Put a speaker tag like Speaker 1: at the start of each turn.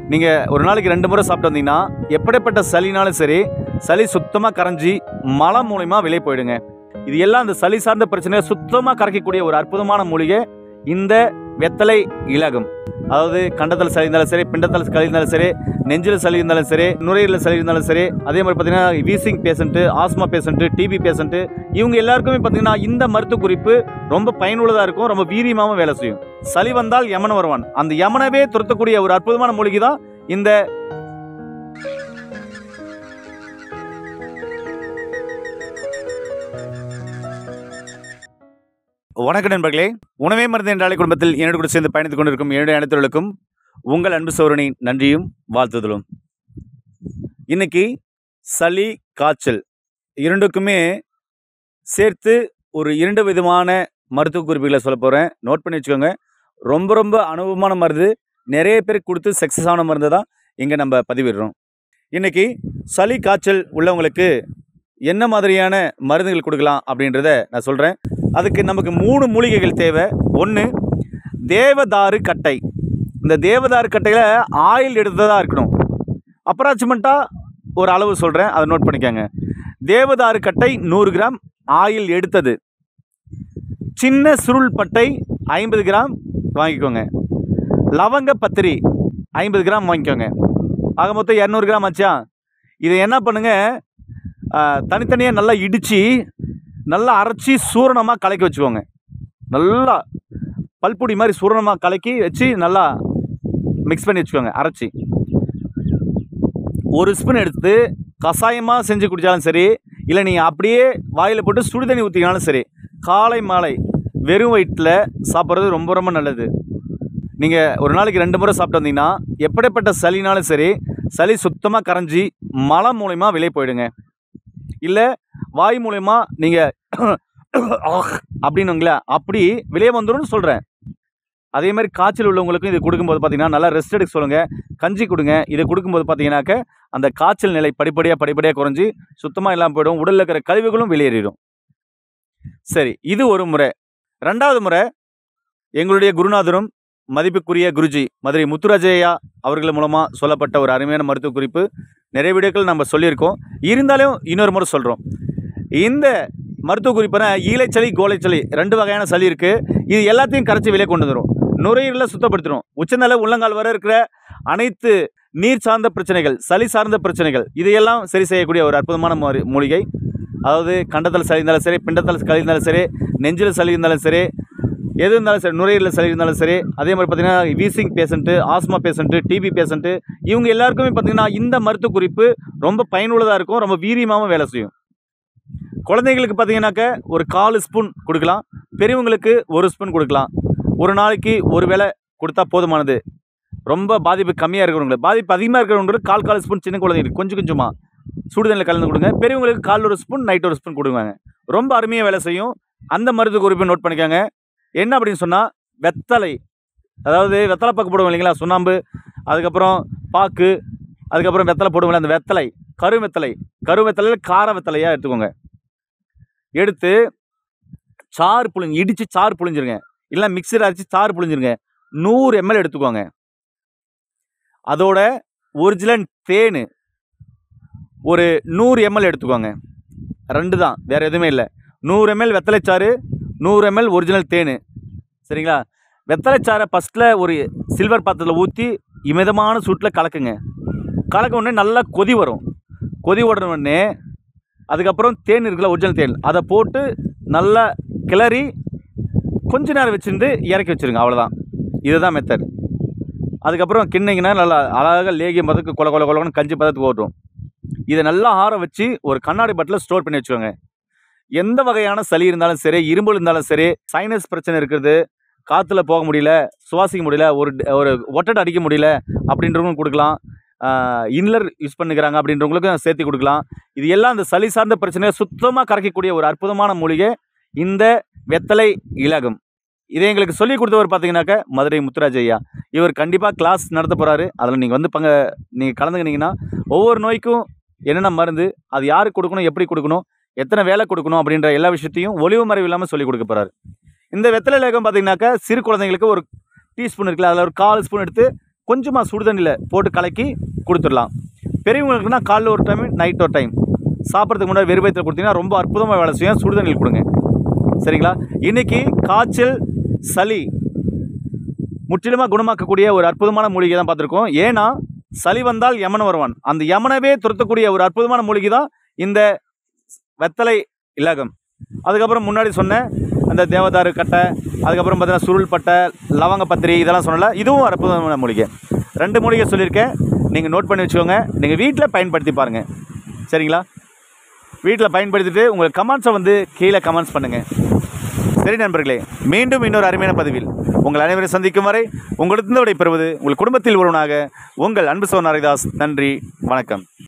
Speaker 1: நீங்கள் ஒரு நாளைக்கு ரெண்டு முறை சாப்பிட்டு வந்தீங்கன்னா எப்படிப்பட்ட சளினாலும் சரி சளி சுத்தமாக கரைஞ்சி மலம் மூலியமாக வெளியே போயிடுங்க இது எல்லாம் அந்த சளி சார்ந்த பிரச்சனையை சுத்தமாக கரைக்கக்கூடிய ஒரு அற்புதமான மூலிகை இந்த வெத்தலை இலகம் அதாவது கண்டத்தில் சளி இருந்தாலும் சரி பிண்டத்தில் சளி இருந்தாலும் சரி நெஞ்சில் சளி இருந்தாலும் சரி நுரையீரலில் சளி இருந்தாலும் சரி அதே மாதிரி பார்த்தீங்கன்னா wheezing patient asthma patient TB patient இவங்க எல்லாருக்குமே பார்த்தீங்கன்னா இந்த மருத்துவ குறிப்பு ரொம்ப பயனுள்ளதாக இருக்கும் ரொம்ப வீரியமாகவும் வேலை செய்யும் சளி வந்தால் யமன் வருவான் அந்த யமனவே துரத்தக்கூடிய ஒரு அற்புதமான மூலிகை தான் இந்த வணக்கம் நண்பர்களே உணவே மருந்து என்றாலே குடும்பத்தில் என்னோடு கூட சேர்ந்து பயணித்துக் கொண்டிருக்கும் என்னுடைய அனைத்தவர்களுக்கும் உங்கள் அன்பு சோரணி நன்றியும் வாழ்த்துதலும் இன்னைக்கு சளி காய்ச்சல் இரண்டுக்குமே சேர்த்து ஒரு இரண்டு விதமான மருத்துவ குறிப்புகளை சொல்ல போகிறேன் நோட் பண்ணி வச்சுக்கோங்க ரொம்ப ரொம்ப அனுபவமான மருந்து நிறைய பேருக்கு கொடுத்து சக்ஸஸ் ஆன மருந்து தான் இங்கே நம்ம பதிவிடுறோம் இன்னைக்கு சளி காய்ச்சல் உள்ளவங்களுக்கு என்ன மாதிரியான மருந்துகள் கொடுக்கலாம் அப்படின்றத நான் சொல்கிறேன் அதுக்கு நமக்கு மூணு மூலிகைகள் தேவை ஒன்று தேவதாரு கட்டை இந்த தேவதாரு கட்டையில் ஆயில் எடுத்ததாக இருக்கணும் அப்ராக்சிமெண்ட்டாக ஒரு அளவு சொல்கிறேன் அதை நோட் பண்ணிக்கோங்க தேவதாரு கட்டை நூறு கிராம் ஆயில் எடுத்தது சின்ன சுருள் பட்டை ஐம்பது கிராம் வாங்கிக்கோங்க லவங்க பத்திரி ஐம்பது கிராம் வாங்கிக்கோங்க ஆக மொத்தம் இரநூறு கிராம் ஆச்சா இதை என்ன பண்ணுங்க தனித்தனியாக நல்லா இடித்து நல்லா அரைச்சி சூரணமாக கலக்கி வச்சுக்கோங்க நல்லா பல்பொடி மாதிரி சூரணமாக கலக்கி வச்சு நல்லா மிக்ஸ் பண்ணி வச்சுக்கோங்க அரைச்சி ஒரு ஸ்பூன் எடுத்து கஷாயமாக செஞ்சு குடித்தாலும் சரி இல்லை நீங்கள் அப்படியே வாயில் போட்டு சுடு தண்ணி ஊற்றினாலும் சரி காலை மாலை வெறும் வயிற்றில் சாப்பிட்றது ரொம்ப ரொம்ப நல்லது நீங்கள் ஒரு நாளைக்கு ரெண்டு முறை சாப்பிட்டு வந்தீங்கன்னா எப்படிப்பட்ட சளினாலும் சரி சளி சுத்தமாக கரைஞ்சி மலம் மூலயமா வெளியே போயிடுங்க இல்லை வாய் மூலயமா நீங்கள் அப்படின்னுங்களா அப்படி வெளியே வந்துடும்னு சொல்கிறேன் அதே மாதிரி காய்ச்சல் உள்ளவங்களுக்கும் இது கொடுக்கும்போது பார்த்தீங்கன்னா நல்லா ரெஸ்ட் எடுக்க சொல்லுங்கள் கஞ்சி கொடுங்க இதை கொடுக்கும்போது பார்த்தீங்கன்னாக்க அந்த காய்ச்சல் நிலை படிப்படியாக படிப்படியாக குறைஞ்சி சுத்தமாக இல்லாமல் போயிடும் உடலில் இருக்கிற கழிவுகளும் வெளியேறிடும் சரி இது ஒரு முறை ரெண்டாவது முறை எங்களுடைய குருநாதரும் மதிப்புக்குரிய குருஜி மதுரை முத்துராஜையா அவர்கள் மூலமாக சொல்லப்பட்ட ஒரு அருமையான மருத்துவ குறிப்பு நிறைய வீடியோக்கள் நம்ம சொல்லியிருக்கோம் இருந்தாலும் இன்னொரு முறை சொல்கிறோம் இந்த மருத்துவ குறிப்புனா ஈலைச்சளி கோலைச்சளி ரெண்டு வகையான சளி இருக்குது இது எல்லாத்தையும் கரைச்சி வெளியே கொண்டு வந்துடும் நுரையீரலை சுத்தப்படுத்திடும் உச்சநல உள்ளங்கால் வரை இருக்கிற அனைத்து நீர் சார்ந்த பிரச்சனைகள் சளி சார்ந்த பிரச்சனைகள் இதையெல்லாம் சரி செய்யக்கூடிய ஒரு அற்புதமான மூலி- மூலிகை அதாவது கண்டத்தில் சளி இருந்தாலும் சரி பிண்டத்தில் சளி இருந்தாலும் சரி நெஞ்சில் சளி இருந்தாலும் சரி எது இருந்தாலும் சரி நுரையீரலில் சளி இருந்தாலும் சரி அதே மாதிரி பார்த்தீங்கன்னா wheezing patient asthma patient TB patient இவங்க எல்லாருக்குமே பார்த்தீங்கன்னா இந்த மருத்துவ குறிப்பு ரொம்ப பயனுள்ளதாக இருக்கும் ரொம்ப வீரியமாகவும் வேலை செய்யும் குழந்தைங்களுக்கு பார்த்தீங்கன்னாக்க ஒரு கால் ஸ்பூன் கொடுக்கலாம் பெரியவங்களுக்கு ஒரு ஸ்பூன் கொடுக்கலாம் ஒரு நாளைக்கு ஒரு வேளை கொடுத்தா போதுமானது ரொம்ப பாதிப்பு கம்மியாக இருக்கிறவங்களுக்கு பாதிப்பு அதிகமாக இருக்கிறவங்களுக்கு கால் கால் ஸ்பூன் சின்ன குழந்தைங்களுக்கு கொஞ்சம் கொஞ்சமாக சுடுதண்ணில் கலந்து கொடுங்க பெரியவங்களுக்கு கால் ஒரு ஸ்பூன் நைட் ஒரு ஸ்பூன் கொடுங்க ரொம்ப அருமையாக வேலை செய்யும் அந்த மருத்துவ குறிப்பை நோட் பண்ணிக்கோங்க என்ன அப்படின்னு சொன்னால் வெத்தலை அதாவது வெத்தலை பாக்கு போடுவோம் இல்லைங்களா சுண்ணாம்பு அதுக்கப்புறம் பாக்கு அதுக்கப்புறம் வெத்தலை போடுவோம்ல அந்த வெத்தலை கரு வெத்தலை கரு வெத்தலையில் கார வெத்தலையாக எடுத்துக்கோங்க எடுத்து சாறு புளிஞ்சு இடித்து சாறு புளிஞ்சிருங்க இல்லை மிக்சர் அரைச்சி சாறு புளிஞ்சிருங்க நூறு எம்எல் எடுத்துக்கோங்க அதோட ஒரிஜினல் தேன் ஒரு நூறு எம்எல் எடுத்துக்கோங்க ரெண்டு தான் வேறு எதுவுமே இல்லை நூறு எம்எல் வெத்தலைச்சாறு நூறு எம்எல் ஒரிஜினல் தேன் சரிங்களா வெத்தலைச்சாறை ஃபஸ்ட்டில் ஒரு சில்வர் பாத்திரத்தில் ஊற்றி மிதமான சூட்டில் கலக்குங்க கலக்க உடனே நல்லா கொதி வரும் கொதி உடன உடனே அதுக்கப்புறம் தேன் இருக்குல்ல ஒரிஜினல் தேன் அதை போட்டு நல்லா கிளறி கொஞ்ச நேரம் வச்சிருந்து இறக்கி வச்சிருங்க அவ்வளோதான் இதுதான் மெத்தட் அதுக்கப்புறம் கிண்ணிங்கன்னா நல்லா அழகாக லேகியம் பதத்துக்கு கொல கொல கொலன்னு கஞ்சி பதத்துக்கு ஓட்டும் இதை நல்லா ஆற வச்சு ஒரு கண்ணாடி பாட்டில் ஸ்டோர் பண்ணி வச்சுக்கோங்க எந்த வகையான சளி இருந்தாலும் சரி இரும்பல் இருந்தாலும் சரி சைனஸ் பிரச்சனை இருக்கிறது காற்றுல போக முடியல சுவாசிக்க முடியல ஒரு ஒரு ஒட்டடை அடிக்க முடியல அப்படின்றவங்களும் கொடுக்கலாம் இன்லர் யூஸ் பண்ணுகிறாங்க அப்படின்றவங்களுக்கும் சேர்த்து கொடுக்கலாம் இது எல்லாம் அந்த சளி சார்ந்த பிரச்சனையை சுத்தமாக கரைக்கக்கூடிய ஒரு அற்புதமான மூலிகை இந்த வெத்தலை இலகம் இதை எங்களுக்கு சொல்லி கொடுத்தவர் பார்த்தீங்கன்னாக்க மதுரை முத்துராஜ் ஐயா இவர் கண்டிப்பாக கிளாஸ் நடத்த போகிறாரு அதில் நீங்கள் வந்து பங்க நீங்கள் கலந்துக்கினீங்கன்னா ஒவ்வொரு நோய்க்கும் என்னென்ன மருந்து அது யாருக்கு கொடுக்கணும் எப்படி கொடுக்கணும் எத்தனை வேலை கொடுக்கணும் அப்படின்ற எல்லா விஷயத்தையும் ஒளிவு மறைவு இல்லாமல் சொல்லி கொடுக்க போகிறாரு இந்த வெத்தலை லேகம் பார்த்தீங்கன்னாக்கா சிறு குழந்தைங்களுக்கு ஒரு டீஸ்பூன் இருக்குல்ல அதில் ஒரு கால் ஸ்பூன் எடுத்து கொஞ்சமாக சுடுதண்ணியில் போட்டு கலக்கி கொடுத்துடலாம் பெரியவங்களுக்குன்னா காலைல ஒரு டைம் நைட் ஒரு டைம் சாப்பிட்றதுக்கு முன்னாடி வெறும் வயித்துல கொடுத்தீங்கன்னா ரொம்ப அற்புதமாக வேலை செய்யும் சுடுதண்ணியில் கொடுங்க சரிங்களா இன்றைக்கி காய்ச்சல் சளி முற்றிலுமாக குணமாக்கக்கூடிய ஒரு அற்புதமான மூலிகை தான் பார்த்துருக்கோம் ஏன்னா சளி வந்தால் யமன் வருவான் அந்த யமனவே துரத்தக்கூடிய ஒரு அற்புதமான மூலிகை தான் இந்த வெத்தலை இலகம் அதுக்கப்புறம் முன்னாடி சொன்ன அந்த தேவதாரு கட்டை அதுக்கப்புறம் பார்த்தீங்கன்னா சுருள் பட்டை லவங்க பத்திரி இதெல்லாம் சொன்னல இதுவும் ஒரு அற்புதமான மூலிகை ரெண்டு மூலிகை சொல்லியிருக்கேன் நீங்கள் நோட் பண்ணி வச்சுக்கோங்க நீங்கள் வீட்டில் பயன்படுத்தி பாருங்கள் சரிங்களா வீட்டில் பயன்படுத்திட்டு உங்கள் கமெண்ட்ஸை வந்து கீழே கமெண்ட்ஸ் பண்ணுங்கள் சரி நண்பர்களே மீண்டும் இன்னொரு அருமையான பதிவில் உங்கள் அனைவரை சந்திக்கும் வரை உங்களிடத்திலிருந்து விடைபெறுவது உங்கள் குடும்பத்தில் ஒருவனாக உங்கள் அன்பு சோன் ஹரிதாஸ் நன்றி வணக்கம்